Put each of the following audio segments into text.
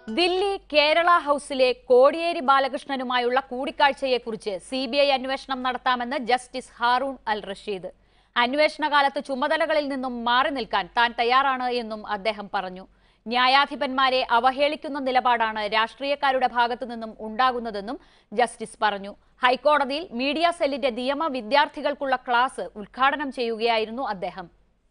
ദില്ലി കേരള ഹൌസിലെ കോടിയേരി ബാലകൃഷ്ണനുമായുള്ള കൂടിക്കാഴ്ചയെക്കുറിച്ച് സി ബി ഐ അന്വേഷണം നടത്താമെന്ന് ജസ്റ്റിസ് ഹാറൂൺ അൽ റഷീദ് അന്വേഷണ കാലത്ത് ചുമതലകളിൽ നിന്നും മാറി നിൽക്കാൻ താൻ തയ്യാറാണ് എന്നും അദ്ദേഹം പറഞ്ഞു ന്യായാധിപന്മാരെ അവഹേളിക്കുന്ന നിലപാടാണ് രാഷ്ട്രീയക്കാരുടെ ഭാഗത്തു നിന്നും ഉണ്ടാകുന്നതെന്നും ജസ്റ്റിസ് പറഞ്ഞു ഹൈക്കോടതിയിൽ മീഡിയ സെല്ലിന്റെ നിയമ വിദ്യാർത്ഥികൾക്കുള്ള ക്ലാസ് ഉദ്ഘാടനം ചെയ്യുകയായിരുന്നു അദ്ദേഹം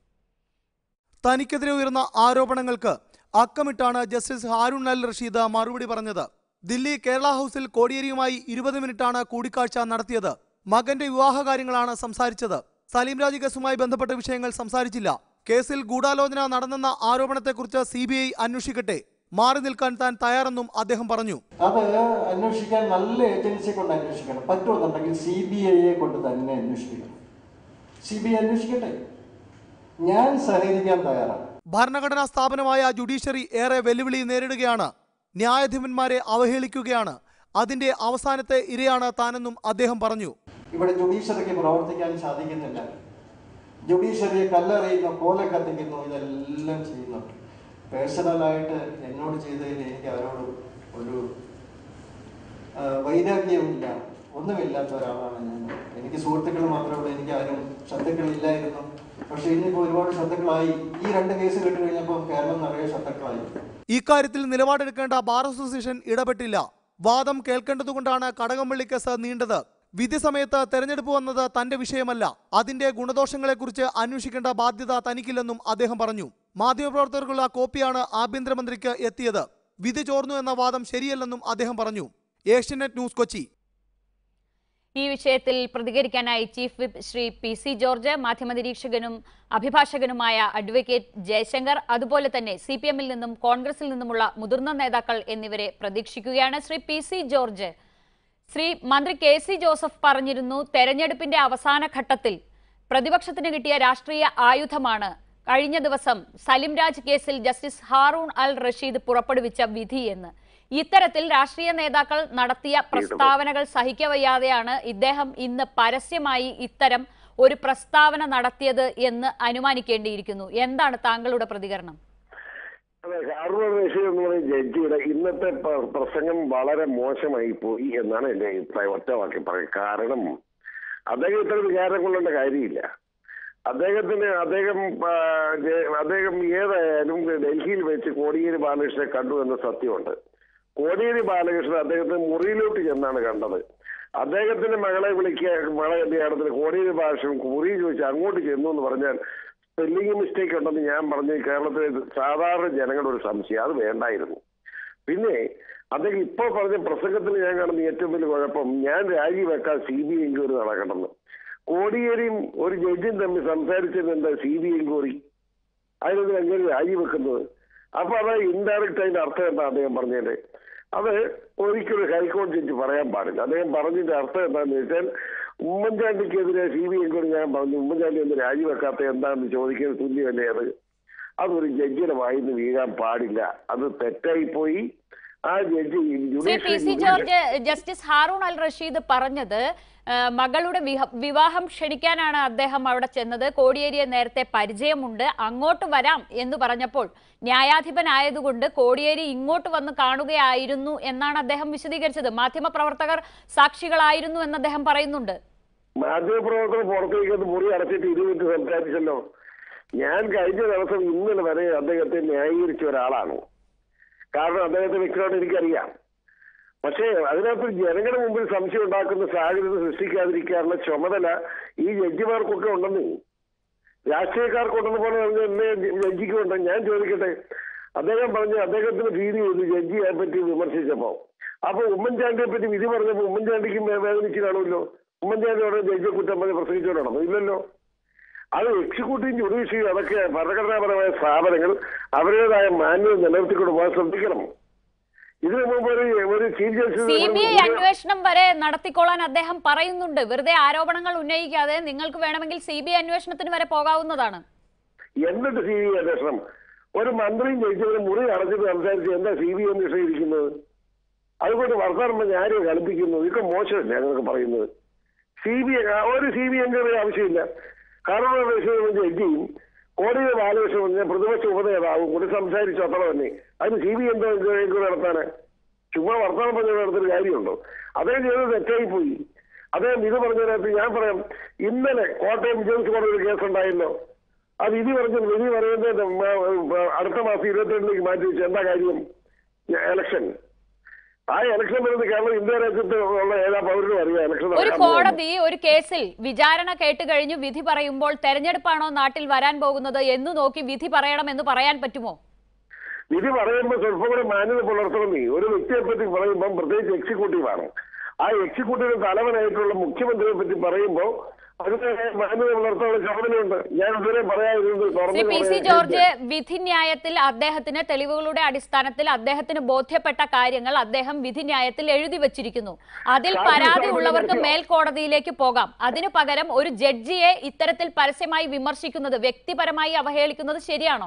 തനിക്കെതിരെ ഉയർന്ന ആരോപണങ്ങൾക്ക് അക്കമിട്ടാണ് ജസ്റ്റിസ് ഹാരൂൺ അൽ റഷീദ് മറുപടി പറഞ്ഞത് ദില്ലി കേരള ഹൌസിൽ കോടിയേരിയുമായി ഇരുപത് മിനിറ്റാണ് കൂടിക്കാഴ്ച നടത്തിയത് മകന്റെ വിവാഹകാര്യങ്ങളാണ് സംസാരിച്ചത് സലീം രാജ് കേസുമായി ബന്ധപ്പെട്ട വിഷയങ്ങൾ സംസാരിച്ചില്ല കേസിൽ ഗൂഢാലോചന നടന്നെന്ന ആരോപണത്തെക്കുറിച്ച് സി ബി ഐ അന്വേഷിക്കട്ടെ മാറി നിൽക്കാൻ താൻ തയ്യാറെന്നും അദ്ദേഹം പറഞ്ഞു അത് അന്വേഷിക്കാൻ നല്ല ഏജൻസി കൊണ്ട് അന്വേഷിക്കണം പറ്റുമെന്നുണ്ടെങ്കിൽ സി ബി ഐയെ കൊണ്ട് തന്നെ അന്വേഷിക്കണം സി ബി ഐ അന്വേഷിക്കട്ടെ ഞാൻ സഹകരിക്കാൻ തയ്യാറാണ് ഭരണഘടനാ സ്ഥാപനമായ ജുഡീഷ്യറി ഏറെ വെല്ലുവിളി നേരിടുകയാണ് ന്യായാധിപന്മാരെ അവഹേളിക്കുകയാണ് അതിന്റെ അവസാനത്തെ ഇരയാണ് താനെന്നും അദ്ദേഹം പറഞ്ഞു ഇവിടെ ജുഡീഷ്യറിക്ക് പ്രവർത്തിക്കാൻ സാധിക്കുന്നില്ല ജുഡീഷ്യറിയെ കല്ലെറിയുന്നു കോല കത്തിക്കുന്നു ഇതെല്ലാം ചെയ്യുന്നുണ്ട് പേഴ്സണലായിട്ട് എന്നോട് ചെയ്തതിന് എനിക്ക് അവരോട് ഒരു ആ, വൈരാഗ്യവുമില്ല ഒന്നുമില്ലാത്ത ഒരാളാണ് ഞാൻ എനിക്ക് സുഹൃത്തുക്കൾ മാത്രമേ ഉള്ളൂ എനിക്ക് ആരും ശത്രുക്കളില്ലായിരുന്നു പക്ഷെ ഇന്നിപ്പോൾ ഒരുപാട് ശത്രുക്കളായി ഈ രണ്ട് കേസ് കേട്ട് കഴിഞ്ഞപ്പോൾ കേരളം നിറയെ ശത്രുക്കളായി ഇക്കാര്യത്തിൽ നിലപാടെടുക്കേണ്ട ബാർ അസോസിയേഷൻ ഇടപെട്ടില്ല വാദം കേൾക്കേണ്ടതുകൊണ്ടാണ് കടകംപള്ളി കേസ് നീണ്ടത് വിധി സമയത്ത് തെരഞ്ഞെടുപ്പ് വന്നത് തന്റെ വിഷയമല്ല അതിന്റെ ഗുണദോഷങ്ങളെക്കുറിച്ച് അന്വേഷിക്കേണ്ട ബാധ്യത തനിക്കില്ലെന്നും അദ്ദേഹം പറഞ്ഞു മാധ്യമപ്രവർത്തകർക്കുള്ള കോപ്പിയാണ് ആഭ്യന്തരമന്ത്രിക്ക് എത്തിയത് വിധി ചോർന്നു എന്ന വാദം ശരിയല്ലെന്നും അദ്ദേഹം പറഞ്ഞു ഏഷ്യനെറ്റ് ന്യൂസ് കൊച്ചി ഈ വിഷയത്തിൽ പ്രതികരിക്കാനായി chief whip Shri P C George മാധ്യമനിരീക്ഷകനും അഭിഭാഷകനുമായ അഡ്വക്കേറ്റ് ജയശങ്കർ അതുപോലെ തന്നെ സി പി എമ്മിൽ നിന്നും കോൺഗ്രസിൽ നിന്നുമുള്ള മുതിർന്ന നേതാക്കൾ എന്നിവരെ പ്രതീക്ഷിക്കുകയാണ് ശ്രീ പി സി ജോർജ് ശ്രീ മന്ത്രി കെ സി ജോസഫ് പറഞ്ഞിരുന്നു തെരഞ്ഞെടുപ്പിന്റെ അവസാന ഘട്ടത്തിൽ പ്രതിപക്ഷത്തിന് കിട്ടിയ രാഷ്ട്രീയ ആയുധമാണ് കഴിഞ്ഞ ദിവസം സലിം രാജ് കേസിൽ ജസ്റ്റിസ് ഹാറൂൺ അൽ റഷീദ് പുറപ്പെടുവിച്ച വിധി എന്ന് ഇത്തരത്തിൽ രാഷ്ട്രീയ നേതാക്കൾ നടത്തിയ പ്രസ്താവനകൾ സഹിക്കവയ്യാതെയാണ് ഇദ്ദേഹം ഇന്ന് പരസ്യമായി ഇത്തരം ഒരു പ്രസ്താവന നടത്തിയത് എന്ന് അനുമാനിക്കേണ്ടിയിരിക്കുന്നു എന്താണ് താങ്കളുടെ പ്രതികരണം അതെ ഹാർവർഡ് റഷീദ് എന്ന് പറയുന്ന ജഡ്ജിയുടെ ഇന്നത്തെ പ്ര- പ്രസംഗം വളരെ മോശമായി പോയി എന്നാണ് എന്റെ അഭിപ്രായം ഒറ്റ വാക്കി പറയും കാരണം അദ്ദേഹം ഇത്ര വികാരം കൊള്ളേണ്ട കാര്യമില്ല അദ്ദേഹത്തിന് അദ്ദേഹം ആ, ജെ- അദ്ദേഹം ഏതായാലും ഡൽഹിയിൽ വെച്ച് കോടിയേരി ബാലകൃഷ്ണനെ കണ്ടു എന്ന സത്യമുണ്ട് കോടിയേരി ബാലകൃഷ്ണൻ അദ്ദേഹത്തിന് മുറിയിലോട്ട് ചെന്നാണ് കണ്ടത് അദ്ദേഹത്തിന്റെ മകളെ വിളിക്കുക മകളെ കല്യാണത്തിന് കോടിയേരി ബാലകൃഷ്ണൻ മുറി ചോദിച്ച് അങ്ങോട്ട് ചെന്നു എന്ന് പറഞ്ഞാൽ സ്പെല്ലിംഗ് മിസ്റ്റേക്ക് ഉണ്ടെന്ന് ഞാൻ പറഞ്ഞു കേരളത്തിലെ സാധാരണ ജനങ്ങളുടെ ഒരു സംശയം അത് വേണ്ടായിരുന്നു പിന്നെ അദ്ദേഹം ഇപ്പോൾ പറഞ്ഞ പ്രസംഗത്തിൽ ഞാൻ കാണുന്ന ഏറ്റവും വലിയ കുഴപ്പം ഞാൻ രാജിവെക്കാൻ സി ബി ഐ എൻക്വയറി നടക്കണമെന്ന് കോടിയേരിയും ഒരു ജഡ്ജും തമ്മിൽ സംസാരിച്ചത് എന്താ സി ബി ഐ എൻക്വയറി അതിനൊന്നും എങ്ങനെ രാജിവെക്കുന്നത് അപ്പൊ അത് ഇൻഡയറക്റ്റ് അതിന്റെ അർത്ഥം എന്താ അദ്ദേഹം പറഞ്ഞതിന്റെ അത് ഒരിക്കലും ഹൈക്കോടതി ജഡ്ജി പറയാൻ പാടില്ല അദ്ദേഹം പറഞ്ഞതിന്റെ അർത്ഥം എന്താണെന്ന് വെച്ചാൽ ഉമ്മൻചാണ്ടിക്കെതിരെ സി ബി എൻക്വയറി ഞാൻ പറഞ്ഞു ഉമ്മൻചാണ്ടി ഒന്ന് രാജിവെക്കാത്ത എന്താണെന്ന് ചോദിക്കുന്നത് തുല്യമല്ലേ അത് അതൊരു ജഡ്ജിയുടെ വായിന്ന് വീഴാൻ പാടില്ല അത് തെറ്റായി പോയി ആ judge Shri P C George justice Haroon Al Rasheed പറഞ്ഞത് ആ, മകളുടെ വിഹ- വിവാഹം ക്ഷണിക്കാനാണ് അദ്ദേഹം അവിടെ ചെന്നത് കോടിയേരിയെ നേരത്തെ പരിചയമുണ്ട് അങ്ങോട്ട് വരാം എന്ന് പറഞ്ഞപ്പോൾ ന്യായാധിപനായതുകൊണ്ട് കോടിയേരി ഇങ്ങോട്ട് വന്ന് കാണുകയായിരുന്നു എന്നാണ് അദ്ദേഹം വിശദീകരിച്ചത് മാധ്യമപ്രവർത്തകർ സാക്ഷികളായിരുന്നു എന്ന് അദ്ദേഹം പറയുന്നുണ്ട് മാധ്യമപ്രവർത്തകർ പുറത്തേക്ക് വന്ന് മുറി അടച്ചിട്ട് ഇരുമിനിറ്റ് സംസാരിച്ചല്ലോ ഞാൻ കഴിഞ്ഞ ദിവസം ഇന്നലെ വരെ അദ്ദേഹത്തെ ന്യായീകരിച്ച ഒരാളാണ് കാരണം അദ്ദേഹത്തെ വ്യക്തിയോട് എനിക്കറിയാം പക്ഷേ അതിനകത്ത് ജനങ്ങളുടെ മുമ്പിൽ സംശയം ഉണ്ടാക്കുന്ന സാഹചര്യം സൃഷ്ടിക്കാതിരിക്കാനുള്ള ചുമതല ഈ ജഡ്ജിമാർക്കൊക്കെ ഉണ്ടെന്ന് രാഷ്ട്രീയക്കാർക്കുണ്ടെന്ന് പോലെ പറഞ്ഞ എന്നെ ജഡ്ജിക്കുണ്ട് ഞാൻ ചോദിക്കട്ടെ അദ്ദേഹം പറഞ്ഞ അദ്ദേഹത്തിന് ഭീതി ചെയ്തു ജഡ്ജിയെ പറ്റി വിമർശിച്ചപ്പോ അപ്പൊ ഉമ്മൻചാണ്ടിയെ പറ്റി വിധി പറഞ്ഞപ്പോ ഉമ്മൻചാണ്ടിക്കും വേ- വേദനിച്ച് കാണുമല്ലോ ഉമ്മൻചാണ്ടിയോട് ജഡ്ജിയെ കുറ്റം പറഞ്ഞ് പ്രസംഗിച്ചോടാണോ ഇല്ലല്ലോ അത് എക്സിക്യൂട്ടീവ് ജുഡീഷ്യറി അതൊക്കെ ഭരണഘടനാപരമായ സ്ഥാപനങ്ങൾ അവരുടേതായ മാന്യത നിലനിർത്തിക്കൊണ്ട് പോകാൻ ശ്രദ്ധിക്കണം ഇതിനു മുമ്പ് ഒരു ഒരു chief C B I justice അന്വേഷണം വരെ നടത്തിക്കൊള്ളാൻ അദ്ദേഹം പറയുന്നുണ്ട് വെറുതെ ആരോപണങ്ങൾ ഉന്നയിക്കാതെ നിങ്ങൾക്ക് വേണമെങ്കിൽ സി ബി ഐ അന്വേഷണത്തിന് വരെ പോകാവുന്നതാണ് എന്നിട്ട് സി ബി ഐ അന്വേഷണം ഒരു മന്ത്രിയും ജയിച്ചവരെ മുറി അടച്ചിട്ട് സംസാരിച്ച് എന്താ സി ബി ഐ അന്വേഷണം ഇരിക്കുന്നത് അതുകൊണ്ട് വർത്തമാനം പറഞ്ഞ് ആരെയും കളിപ്പിക്കുന്നു ഇതൊക്കെ മോശമല്ലേ അങ്ങനെയൊക്കെ പറയുന്നത് സി ബി ഐ ഒരു സി ബി ഐ എൻക്വയറി ആവശ്യമില്ല കാരണം ജഡ്ജിയും കോടിയേരി ബാലകൃഷ്ണൻ പറഞ്ഞ പ്രതിപക്ഷ ഉപനേതാവും കൂടി സംസാരിച്ചു അത്ര തന്നെ അതിന് സി ബി എന്തോ എൻക്വയറി നടത്താന് ചുമ്മാ വർത്തമാനം പറഞ്ഞ നടത്തൊരു കാര്യമുണ്ടോ അദ്ദേഹം ചെയ്തത് തെറ്റായി പോയി അദ്ദേഹം ഇത് പറഞ്ഞതിനകത്ത് ഞാൻ പറയാം ഇന്നലെ കോട്ടയം വിജിലൻസ് കോടതി ഒരു കേസുണ്ടായല്ലോ ആ വിധി പറഞ്ഞ വിധി പറയുന്നത് അടുത്ത മാസം ഇരുപത്തിരണ്ടിലേക്ക് മാറ്റി വെച്ചു എന്താ കാര്യം എലക്ഷൻ ആ ഇലക്ഷൻ വരുന്നത് കേരളം ഇന്ത്യ രാജ്യത്ത് ഉള്ള ഏതാ പൗരനും അറിയാം ഇലക്ഷൻ ഒരു നടക്കാൻ പോകുന്നത്. കോടതി ഒരു കേസിൽ വിചാരണ കേട്ട് കഴിഞ്ഞു വിധി പറയുമ്പോൾ തെരഞ്ഞെടുപ്പാണോ നാട്ടിൽ വരാൻ പോകുന്നത് എന്ന് നോക്കി വിധി പറയണമെന്ന് പറയാൻ പറ്റുമോ വിധി പറയുമ്പോൾ സ്വല്പം കൂടെ മാന്യത പുലർത്തണമെന്നേ ഒരു വ്യക്തിയെ പറ്റി പറയുമ്പോൾ പ്രത്യേകിച്ച് എക്സിക്യൂട്ടീവാണ് ആ എക്സിക്യൂട്ടീവ് തലവനായിട്ടുള്ള മുഖ്യമന്ത്രിയെ പറ്റി പറയുമ്പോൾ അതിന് മാന്യത പുലർത്താനുള്ള ചുമതലയുണ്ട് ഞാൻ ഇതുവരെ പറയാതിരുന്നത് ശ്രീ തുറന്നു പി സി പറയാൻ ജോർജ് വിധിന്യായത്തിൽ അദ്ദേഹത്തിന് തെളിവുകളുടെ അടിസ്ഥാനത്തിൽ അദ്ദേഹത്തിന് ബോധ്യപ്പെട്ട കാര്യങ്ങൾ അദ്ദേഹം വിധിന്യായത്തിൽ എഴുതി വച്ചിരിക്കുന്നു അതിൽ സാക്ഷി പരാതി സാക്ഷ്യം ഉള്ളവർക്ക് നടത്തിയോ? മേൽക്കോടതിയിലേക്ക് പോകാം അതിനു പകരം ഒരു ജഡ്ജിയെ ഇത്തരത്തിൽ പരസ്യമായി വിമർശിക്കുന്നത് വ്യക്തിപരമായി അവഹേളിക്കുന്നത് ശരിയാണോ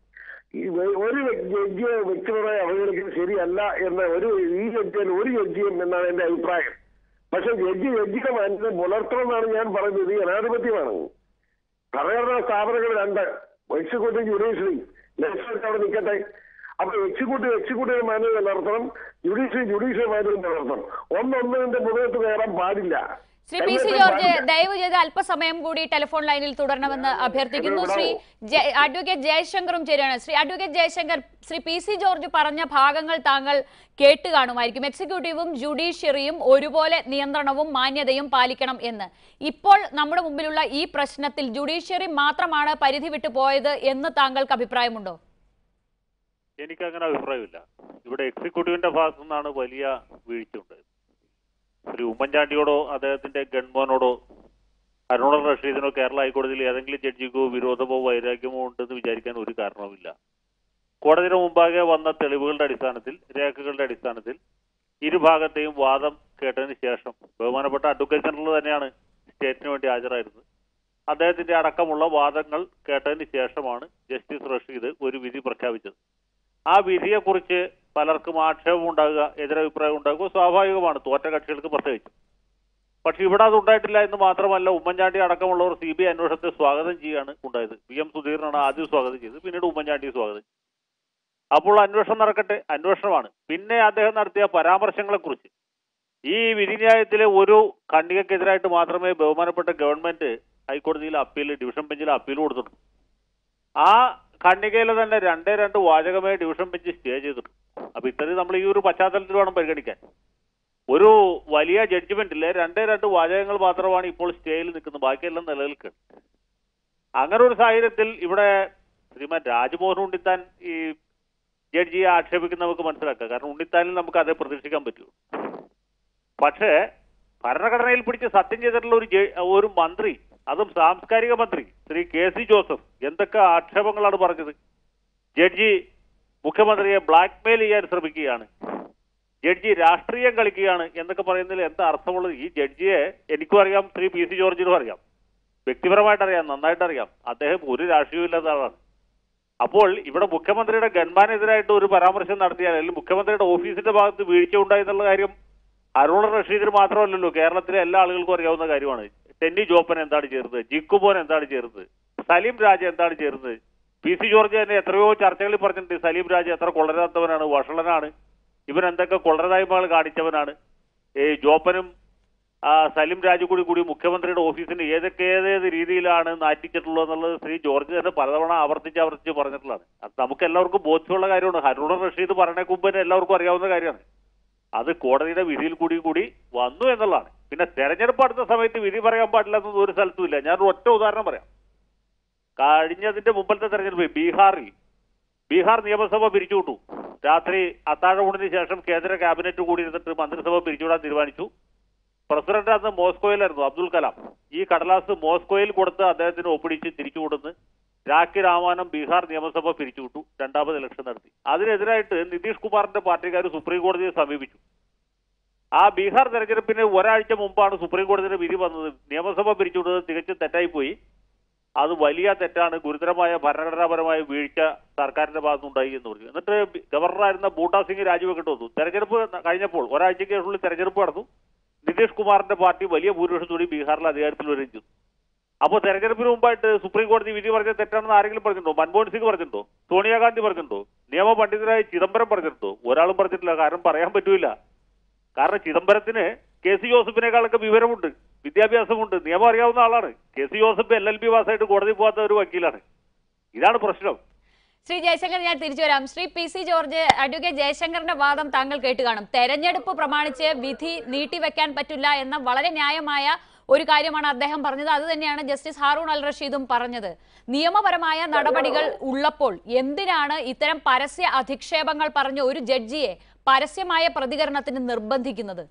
ഈ വെ- ഒരു ജഡ്ജിയെ വ്യക്തിപരമായി അവഗണിക്കുന്നത് ശരിയല്ല എന്ന ഒരു ഈ ജഡ്ജിയിൽ ഒരു ജഡ്ജിയും എന്നാണ് എന്റെ അഭിപ്രായം പക്ഷെ ജഡ്ജി ജഡ്ജിയുടെ മാന്യത പുലർത്തണമെന്നാണ് ഞാൻ പറയുന്നത് ഈ ജനാധിപത്യമാണ് ഭരണഘടനാ സ്ഥാപനങ്ങൾ രണ്ട് എക്സിക്യൂട്ടീവ് ജുഡീഷ്യറി ലെജിസ്ലേറ്റർ അവിടെ നിൽക്കട്ടെ അപ്പൊ എക്സിക്യൂട്ടീവ് എക്സിക്യൂട്ടീവ് മാന്യത നിലനിർത്തണം ജുഡീഷ്യറി ജുഡീഷ്യൽ മാന്യത നിലനിർത്തണം ഒന്നൊന്നിന്റെ മുഖത്ത് കയറാൻ പാടില്ല ശ്രീ പി സി കൈമാറ്റം ജോർജ് പാടില്ല. ദയവ് ചെയ്ത് അല്പസമയം കൂടി ടെലിഫോൺ ലൈനിൽ തുടരണമെന്ന് അഭ്യർത്ഥിക്കുന്നു ശ്രീ ജയ- അഡ്വക്കേറ്റ് ജയശങ്കറും ചേരുകയാണ് Shri advocate Jayashankar Shri P C George പറഞ്ഞ ഭാഗങ്ങൾ താങ്കൾ കേട്ട് കാണുമായിരിക്കും എക്സിക്യൂട്ടീവും ജുഡീഷ്യറിയും ഒരുപോലെ നിയന്ത്രണവും മാന്യതയും പാലിക്കണം എന്ന് ഇപ്പോൾ നമ്മുടെ മുമ്പിലുള്ള ഈ പ്രശ്നത്തിൽ ജുഡീഷ്യറി മാത്രമാണ് പരിധി വിട്ടു പോയത് എന്ന് താങ്കൾക്ക് അഭിപ്രായമുണ്ടോ എനിക്ക് അങ്ങനെ അഭിപ്രായമില്ല ഇവിടെ എക്സിക്യൂട്ടീവിന്റെ ഭാഗത്തു നിന്നാണ് വലിയ വീഴ്ച ഉണ്ടായത് ശ്രീ ഉമ്മൻചാണ്ടിയോടോ അദ്ദേഹത്തിന്റെ ഗൺമോനോടോ അരുണ റഷീദിനോ കേരള ഹൈക്കോടതിയിൽ ഏതെങ്കിലും ജഡ്ജിക്കോ വിരോധമോ വൈരാഗ്യമോ ഉണ്ടെന്ന് വിചാരിക്കാൻ ഒരു കാരണവുമില്ല കോടതിയുടെ മുമ്പാകെ വന്ന തെളിവുകളുടെ അടിസ്ഥാനത്തിൽ രേഖകളുടെ അടിസ്ഥാനത്തിൽ ഇരുഭാഗത്തെയും വാദം കേട്ടതിന് ശേഷം ബഹുമാനപ്പെട്ട അഡ്വക്കേറ്റ് ജനറൽ തന്നെയാണ് സ്റ്റേറ്റിന് വേണ്ടി ഹാജരായിരുന്നത് അദ്ദേഹത്തിന്റെ അടക്കമുള്ള വാദങ്ങൾ കേട്ടതിന് ശേഷമാണ് ജസ്റ്റിസ് റഷീദ് ഒരു വിധി പ്രഖ്യാപിച്ചത് ആ വിധിയെക്കുറിച്ച് പലർക്കും ആക്ഷേപം ഉണ്ടാകുക എതിരഭിപ്രായം ഉണ്ടാകുക സ്വാഭാവികമാണ് തോറ്റ കക്ഷികൾക്ക് പ്രത്യേകിച്ച് പക്ഷെ ഇവിടെ അത് ഉണ്ടായിട്ടില്ല എന്ന് മാത്രമല്ല ഉമ്മൻചാണ്ടി അടക്കമുള്ളവർ സി ബി ഐ അന്വേഷണത്തെ സ്വാഗതം ചെയ്യുകയാണ് ഉണ്ടായത് പി എം സുധീറിനാണ് ആദ്യം സ്വാഗതം ചെയ്തത് പിന്നീട് ഉമ്മൻചാണ്ടി സ്വാഗതം ചെയ്തു അപ്പോൾ അന്വേഷണം നടക്കട്ടെ അന്വേഷണമാണ് പിന്നെ അദ്ദേഹം നടത്തിയ പരാമർശങ്ങളെക്കുറിച്ച് ഈ വിധിന്യായത്തിലെ ഒരു ഖണ്ഡികക്കെതിരായിട്ട് മാത്രമേ ബഹുമാനപ്പെട്ട ഗവൺമെന്റ് ഹൈക്കോടതിയിൽ അപ്പീൽ ഡിവിഷൻ ബെഞ്ചിൽ അപ്പീൽ കൊടുത്തിട്ടുള്ളൂ ആ ഖണ്ഡികയിൽ തന്നെ രണ്ടേ രണ്ട് വാചകമേ ഡിവിഷൻ ബെഞ്ച് സ്റ്റേ ചെയ്തിട്ടുള്ളൂ അപ്പൊ ഇത്രയും നമ്മൾ ഈ ഒരു പശ്ചാത്തലത്തിൽ വേണം പരിഗണിക്കാൻ ഒരു വലിയ ജഡ്ജ്മെന്റിലെ രണ്ടേ രണ്ട് വാചകങ്ങൾ മാത്രമാണ് ഇപ്പോൾ സ്റ്റേയിൽ നിൽക്കുന്നത് ബാക്കിയെല്ലാം നിലനിൽക്കുന്നത് അങ്ങനെ ഒരു സാഹചര്യത്തിൽ ഇവിടെ ശ്രീമാൻ രാജ്മോഹൻ ഉണ്ണിത്താൻ ഈ ജഡ്ജിയെ ആക്ഷേപിക്കുന്ന നമുക്ക് മനസ്സിലാക്കാം കാരണം ഉണ്ണിത്താനിൽ നമുക്ക് അതേ പ്രതീക്ഷിക്കാൻ പറ്റൂ പക്ഷേ ഭരണഘടനയിൽ പിടിച്ച് സത്യം ചെയ്തിട്ടുള്ള ഒരു ജെ- ഒരു മന്ത്രി അതും സാംസ്കാരിക മന്ത്രി ശ്രീ കെ സി ജോസഫ് എന്തൊക്കെ ആക്ഷേപങ്ങളാണ് പറഞ്ഞത് ജഡ്ജി മുഖ്യമന്ത്രിയെ ബ്ലാക്ക്മെയിൽ ചെയ്യാൻ ശ്രമിക്കുകയാണ് ജഡ്ജി രാഷ്ട്രീയം കളിക്കുകയാണ് എന്നൊക്കെ പറയുന്നതിൽ എന്താ അർത്ഥമുള്ളത് ഈ ജഡ്ജിയെ എനിക്കും അറിയാം ശ്രീ പി സി ജോർജിനും അറിയാം വ്യക്തിപരമായിട്ട് അറിയാം നന്നായിട്ട് അറിയാം അദ്ദേഹം ഒരു രാഷ്ട്രീയവും ഇല്ലാത്ത ആളാണ് അപ്പോൾ ഇവിടെ മുഖ്യമന്ത്രിയുടെ ഗൺമാനെതിരായിട്ട് ഒരു പരാമർശം നടത്തിയാൽ അല്ലെങ്കിൽ മുഖ്യമന്ത്രിയുടെ ഓഫീസിന്റെ ഭാഗത്ത് വീഴ്ച ഉണ്ടായി എന്നുള്ള കാര്യം അരുണ റഷീദിന് മാത്രമല്ലല്ലോ കേരളത്തിലെ എല്ലാ ആളുകൾക്കും അറിയാവുന്ന കാര്യമാണ് ടെന്നി ജോപ്പൻ എന്താണ് ചേർന്നത് ജിക്കുബോൻ എന്താണ് ചേർന്നത് സലീം രാജ എന്താണ് ചേർന്നത് പി സി ജോർജ് തന്നെ എത്രയോ ചർച്ചകളിൽ പറഞ്ഞിട്ടുണ്ട് സലീം രാജ എത്ര കൊള്ളരാത്തവനാണ് വഷളനാണ് ഇവൻ എന്തൊക്കെ കൊള്ളരായ്മകൾ കാണിച്ചവനാണ് ഈ ജോപ്പനും ആ, സലിം രാജു കൂടി കൂടി മുഖ്യമന്ത്രിയുടെ ഓഫീസിന് ഏതൊക്കെ ഏതേത് രീതിയിലാണ് നാറ്റിച്ചിട്ടുള്ളത് എന്നുള്ളത് ശ്രീ ജോർജ് തന്നെ പലതവണ ആവർത്തിച്ച് ആവർത്തിച്ച് പറഞ്ഞിട്ടുള്ളതാണ് അത് നമുക്ക് എല്ലാവർക്കും ബോധ്യമുള്ള കാര്യമാണ് ഹരുണ റഷീദ് പറഞ്ഞ മുമ്പ് തന്നെ എല്ലാവർക്കും അറിയാവുന്ന കാര്യമാണ് അത് കോടതിയുടെ വിധിയിൽ കൂടി കൂടി വന്നു എന്നുള്ളതാണ് പിന്നെ തെരഞ്ഞെടുപ്പ് അടുത്ത സമയത്ത് വിധി പറയാൻ പാടില്ല എന്നൊന്നും ഒരു സ്ഥലത്തും ഇല്ല ഞാൻ ഒറ്റ ഉദാഹരണം പറയാം കഴിഞ്ഞതിന്റെ മുമ്പത്തെ തെരഞ്ഞെടുപ്പ് ബീഹാറിൽ ബീഹാർ നിയമസഭ പിരിച്ചുവിട്ടു രാത്രി അത്താഴമൂണിന് ശേഷം കേന്ദ്ര ക്യാബിനറ്റ് കൂടി ഇരുന്നിട്ട് മന്ത്രിസഭ പിരിച്ചുവിടാൻ തീരുമാനിച്ചു പ്രസിഡന്റ് അന്ന് മോസ്കോയിലായിരുന്നു അബ്ദുൽ കലാം ഈ കടലാസ് മോസ്കോയിൽ കൊടുത്ത് അദ്ദേഹത്തിന് ഒപ്പിടിച്ച് തിരിച്ചു കൊടുന്ന് രാഖി രാമാനം ബീഹാർ നിയമസഭ പിരിച്ചുവിട്ടു രണ്ടാമത് ഇലക്ഷൻ നടത്തി അതിനെതിരായിട്ട് നിതീഷ് കുമാറിന്റെ പാർട്ടിക്കാർ സുപ്രീം കോടതിയെ സമീപിച്ചു ആ ബീഹാർ തെരഞ്ഞെടുപ്പിന് ഒരാഴ്ച മുമ്പാണ് സുപ്രീം കോടതിയുടെ വിധി വന്നത് നിയമസഭ പിരിച്ചുവിട്ടത് തികച്ചും തെറ്റായിപ്പോയി അത് വലിയ തെറ്റാണ് ഗുരുതരമായ ഭരണഘടനാപരമായ വീഴ്ച സർക്കാരിന്റെ ഭാഗത്തുനിന്നുണ്ടായി എന്ന് പറഞ്ഞു എന്നിട്ട് ബി- ഗവർണറായിരുന്ന ബൂട്ടാ സിംഗ് രാജിവെക്കേണ്ടി വന്നു തെരഞ്ഞെടുപ്പ് ന- കഴിഞ്ഞപ്പോൾ ഒരാഴ്ചയ്ക്ക് ശേഷമുള്ളിൽ തെരഞ്ഞെടുപ്പ് നടന്നു നിതീഷ് കുമാറിന്റെ പാർട്ടി വലിയ ഭൂരിപക്ഷത്തോടെ ബീഹാറിൽ അധികാരത്തിൽ വരികയും ചെയ്തു അപ്പോൾ തെരഞ്ഞെടുപ്പിന് മുമ്പായിട്ട് സുപ്രീം കോടതി വിധി പറഞ്ഞ തെറ്റാണെന്ന് ആരെങ്കിലും പറഞ്ഞിട്ടുണ്ടോ മൻമോഹൻ സിംഗ് പറഞ്ഞിട്ടുണ്ടോ സോണിയാഗാന്ധി പറഞ്ഞിട്ടുണ്ടോ നിയമ പണ്ഡിതരായ ചിദംബരം പറഞ്ഞിട്ടുണ്ടോ ഒരാളും പറഞ്ഞിട്ടില്ല കാരണം പറയാൻ പറ്റൂല കാരണം ചിദംബരത്തിന് കെ സി ജോസഫിനേക്കാളൊക്കെ വിവരമുണ്ട് വിദ്യാഭ്യാസമുണ്ട് നിയമം അറിയാവുന്ന ആളാണ് K C Joseph L L B പാസ്സായിട്ട് കോടതി പോകാത്ത ഒരു വക്കീലാണ് ഇതാണ് പ്രശ്നം ശ്രീ ജയശങ്കർ ഞാൻ തിരിച്ചു വരാം Shri P C George advocate ജയശങ്കറിന്റെ വാദം താങ്കൾ കേട്ട് കാണും തെരഞ്ഞെടുപ്പ് പ്രമാണിച്ച് വിധി നീട്ടിവെക്കാൻ പറ്റില്ല എന്ന വളരെ ന്യായമായ ഒരു കാര്യമാണ് അദ്ദേഹം പറഞ്ഞത് അത് തന്നെയാണ് ജസ്റ്റിസ് ഹാറൂൺ അൽ റഷീദും പറഞ്ഞത് നിയമപരമായ നടപടികൾ ഉള്ളപ്പോൾ എന്തിനാണ് ഇത്തരം പരസ്യ അധിക്ഷേപങ്ങൾ പറഞ്ഞ ഒരു ജഡ്ജിയെ പരസ്യമായ പ്രതികരണത്തിന് നിർബന്ധിക്കുന്നത്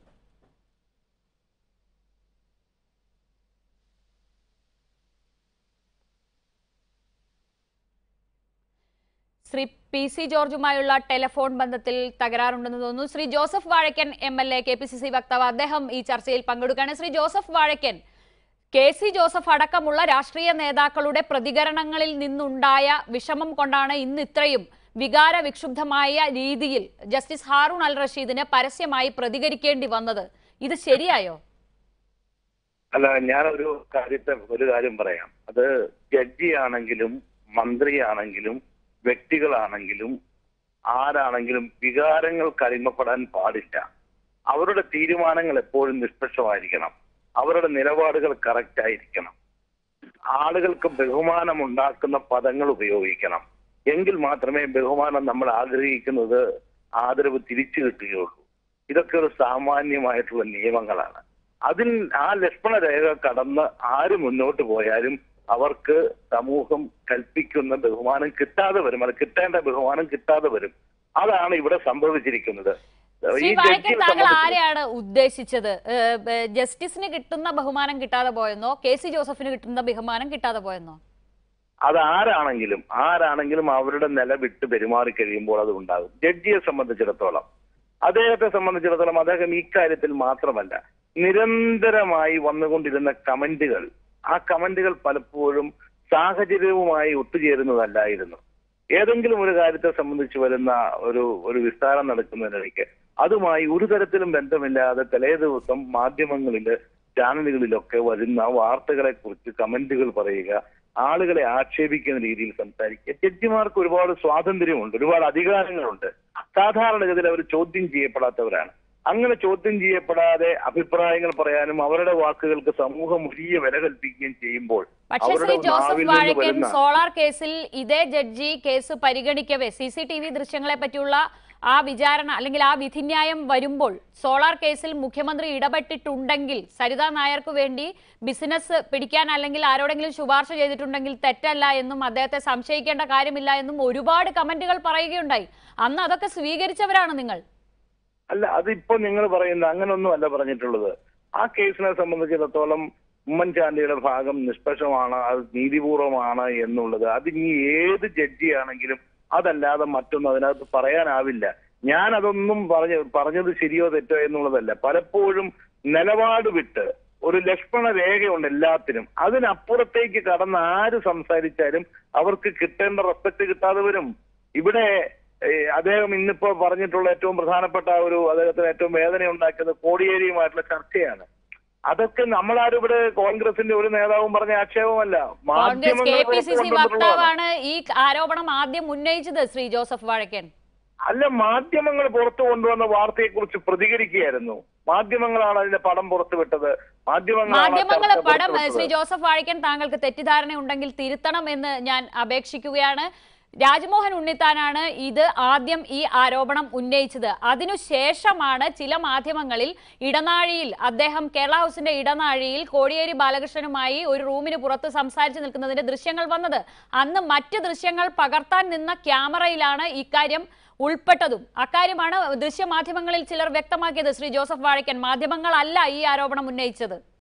ശ്രീ പി സി ജോർജുമായുള്ള ടെലിഫോൺ ബന്ധത്തിൽ തകരാറുണ്ടെന്ന് തോന്നുന്നു Shri Joseph Vazhakkan M L A K P C C വക്താവ് അദ്ദേഹം ഈ ചർച്ചയിൽ പങ്കെടുക്കുകയാണ് ശ്രീ ജോസഫ് വാഴക്കൻ കെ സി ജോസഫ് അടക്കമുള്ള രാഷ്ട്രീയ നേതാക്കളുടെ പ്രതികരണങ്ങളിൽ നിന്നുണ്ടായ വിഷമം കൊണ്ടാണ് ഇന്ന് ഇത്രയും വികാര വിക്ഷുബ്ധമായ രീതിയിൽ ജസ്റ്റിസ് ഹാറൂൺ അൽ റഷീദിന് പരസ്യമായി പ്രതികരിക്കേണ്ടി വന്നത് ഇത് ശരിയായോ അല്ല ഞാനൊരു കാര്യത്തെ ഒരു കാര്യം പറയാം അത് ജഡ്ജിയാണെങ്കിലും മന്ത്രിയാണെങ്കിലും വ്യക്തികളാണെങ്കിലും ആരാണെങ്കിലും വികാരങ്ങൾക്ക് അടിമപ്പെടാൻ പാടില്ല അവരുടെ തീരുമാനങ്ങൾ എപ്പോഴും നിഷ്പക്ഷമായിരിക്കണം അവരുടെ നിലപാടുകൾ കറക്റ്റ് ആയിരിക്കണം ആളുകൾക്ക് ബഹുമാനം ഉണ്ടാക്കുന്ന പദങ്ങൾ ഉപയോഗിക്കണം എങ്കിൽ മാത്രമേ ബഹുമാനം നമ്മൾ ആഗ്രഹിക്കുന്നത് ആദരവ് തിരിച്ചു കിട്ടുകയുള്ളൂ ഇതൊക്കെ ഒരു സാമാന്യമായിട്ടുള്ള നിയമങ്ങളാണ് അതിൽ ആ ലക്ഷ്മണ രേഖ കടന്ന് ആര് മുന്നോട്ട് പോയാലും അവർക്ക് സമൂഹം കൽപ്പിക്കുന്ന ബഹുമാനം കിട്ടാതെ വരും അത് കിട്ടേണ്ട ബഹുമാനം കിട്ടാതെ വരും അതാണ് ഇവിടെ സംഭവിച്ചിരിക്കുന്നത് ശ്രീ ഈ വാഴക്കൻ ജഡ്ജിയെ താങ്കൾ സംബന്ധിച്ച് ആരെയാണ് ഉദ്ദേശിച്ചത് ഏഹ്, ഏഹ്, ജസ്റ്റിസിന് കിട്ടുന്ന ബഹുമാനം കിട്ടാതെ പോയെന്നോ കെ സി ജോസഫിന് കിട്ടുന്ന ബഹുമാനം കിട്ടാതെ പോയെന്നോ അത് ആരാണെങ്കിലും ആരാണെങ്കിലും അവരുടെ നില വിട്ട് പെരുമാറി കഴിയുമ്പോൾ അത് ഉണ്ടാകും ജഡ്ജിയെ സംബന്ധിച്ചിടത്തോളം അദ്ദേഹത്തെ സംബന്ധിച്ചിടത്തോളം അദ്ദേഹം ഇക്കാര്യത്തിൽ മാത്രമല്ല നിരന്തരമായി വന്നുകൊണ്ടിരുന്ന കമന്റുകൾ ആ കമന്റുകൾ പലപ്പോഴും സാഹചര്യവുമായി ഒത്തുചേരുന്നതല്ലായിരുന്നു ഏതെങ്കിലും ഒരു കാര്യത്തെ സംബന്ധിച്ച് വരുന്ന ഒരു ഒരു വിസ്താരം നടക്കുന്നതിനിടയ്ക്ക് അതുമായി ഒരു തരത്തിലും ബന്ധമില്ലാതെ തലേ ദിവസം മാധ്യമങ്ങളിൽ ചാനലുകളിലൊക്കെ വരുന്ന വാർത്തകളെ കുറിച്ച് കമന്റുകൾ പറയുക ആളുകളെ ആക്ഷേപിക്കുന്ന രീതിയിൽ സംസാരിക്കുക ജഡ്ജിമാർക്ക് ഒരുപാട് സ്വാതന്ത്ര്യമുണ്ട് ഒരുപാട് അധികാരങ്ങളുണ്ട് സാധാരണഗതിയിൽ അവർ ചോദ്യം ചെയ്യപ്പെടാത്തവരാണ് അങ്ങനെ ചോദ്യം ചെയ്യപ്പെടാതെ അഭിപ്രായങ്ങൾ പറയാനും അവരുടെ വാക്കുകൾക്ക് സമൂഹം വലിയ വില കൽപ്പിക്കുകയും ചെയ്യുമ്പോൾ പക്ഷേ ശ്രീ അവരുടെ ജോസഫ് നാവിൽ നിന്ന് വാഴക്കൻ വരുന്ന സോളാർ കേസിൽ ഇതേ ജഡ്ജി കേസ് പരിഗണിക്കവേ സി സി ടി വി ദൃശ്യങ്ങളെ പറ്റിയുള്ള ആ വിചാരണ അല്ലെങ്കിൽ ആ വിധിന്യായം വരുമ്പോൾ സോളാർ കേസിൽ മുഖ്യമന്ത്രി ഇടപെട്ടിട്ടുണ്ടെങ്കിൽ സരിതാ നായർക്ക് വേണ്ടി ബിസിനസ് പിടിക്കാൻ അല്ലെങ്കിൽ ആരോടെങ്കിലും ശുപാർശ ചെയ്തിട്ടുണ്ടെങ്കിൽ തെറ്റല്ല എന്നും അദ്ദേഹത്തെ സംശയിക്കേണ്ട കാര്യമില്ല എന്നും ഒരുപാട് കമന്റുകൾ പറയുകയുണ്ടായി അന്ന് അതൊക്കെ സ്വീകരിച്ചവരാണ് നിങ്ങൾ അല്ല അതിപ്പോ നിങ്ങൾ പറയുന്ന അങ്ങനൊന്നും അല്ല പറഞ്ഞിട്ടുള്ളത് ആ കേസിനെ സംബന്ധിച്ചിടത്തോളം ഉമ്മൻചാണ്ടിയുടെ ഭാഗം നിഷ്പക്ഷമാണ് അത് നീതിപൂർവമാണ് എന്നുള്ളത് അത് ഇനി ഏത് ജഡ്ജിയാണെങ്കിലും അതല്ലാതെ മറ്റൊന്നും അതിനകത്ത് പറയാനാവില്ല ഞാൻ അതൊന്നും പറഞ്ഞ പറഞ്ഞത് ശരിയോ തെറ്റോ എന്നുള്ളതല്ല പലപ്പോഴും നിലപാട് വിട്ട് ഒരു ലക്ഷ്മണ രേഖയുണ്ട് എല്ലാത്തിനും അതിനപ്പുറത്തേക്ക് കടന്ന് ആര് സംസാരിച്ചാലും അവർക്ക് കിട്ടേണ്ട റെസ്പെക്ട് കിട്ടാതെ വരും ഇവിടെ ഏഹ്, അദ്ദേഹം ഇന്നിപ്പോ പറഞ്ഞിട്ടുള്ള ഏറ്റവും പ്രധാനപ്പെട്ട ഒരു അദ്ദേഹത്തിന് ഏറ്റവും വേദന ഉണ്ടാക്കിയത് കോടിയേരിയുമായിട്ടുള്ള ചർച്ചയാണ് അതൊക്കെ നമ്മളാരും ഇവിടെ കോൺഗ്രസിന്റെ ഒരു നേതാവും പറഞ്ഞ ആക്ഷേപമല്ല Congress K P C C പുറത്തു കൊണ്ടുവന്നിട്ടുള്ളതാണ്. വക്താവാണ് ഈ ആരോപണം ആദ്യം ഉന്നയിച്ചത് ശ്രീ ജോസഫ് വാഴക്കൻ അല്ല മാധ്യമങ്ങൾ പുറത്തു കൊണ്ടുവന്ന വാർത്തയെക്കുറിച്ച് പ്രതികരിക്കുകയായിരുന്നു മാധ്യമങ്ങളാണ് അതിന്റെ പടം പുറത്തുവിട്ടത് മാധ്യമങ്ങളാണ് ആ മാധ്യമങ്ങൾ ചർച്ച പടം പുറത്തുവിട്ടത്. ശ്രീ ജോസഫ് വാഴിക്കൻ താങ്കൾക്ക് തെറ്റിദ്ധാരണ ഉണ്ടെങ്കിൽ തിരുത്തണം എന്ന് ഞാൻ അപേക്ഷിക്കുകയാണ് രാജ്മോഹൻ ഉണ്ണിത്താനാണ് ഇത് ആദ്യം ഈ ആരോപണം ഉന്നയിച്ചത് അതിനുശേഷമാണ് ചില മാധ്യമങ്ങളിൽ ഇടനാഴിയിൽ അദ്ദേഹം കേരള ഹൗസിന്റെ ഇടനാഴിയിൽ കോടിയേരി ബാലകൃഷ്ണനുമായി ഒരു റൂമിന് പുറത്ത് സംസാരിച്ചു നിൽക്കുന്നതിന്റെ ദൃശ്യങ്ങൾ വന്നത് അന്ന് മറ്റ് ദൃശ്യങ്ങൾ പകർത്താൻ നിന്ന ക്യാമറയിലാണ് ഇക്കാര്യം ഉൾപ്പെട്ടതും അക്കാര്യമാണ് ദൃശ്യമാധ്യമങ്ങളിൽ ചിലർ വ്യക്തമാക്കിയത് ശ്രീ ജോസഫ് വാഴക്കൻ മാധ്യമങ്ങളല്ല ഈ ആരോപണം ഉന്നയിച്ചത്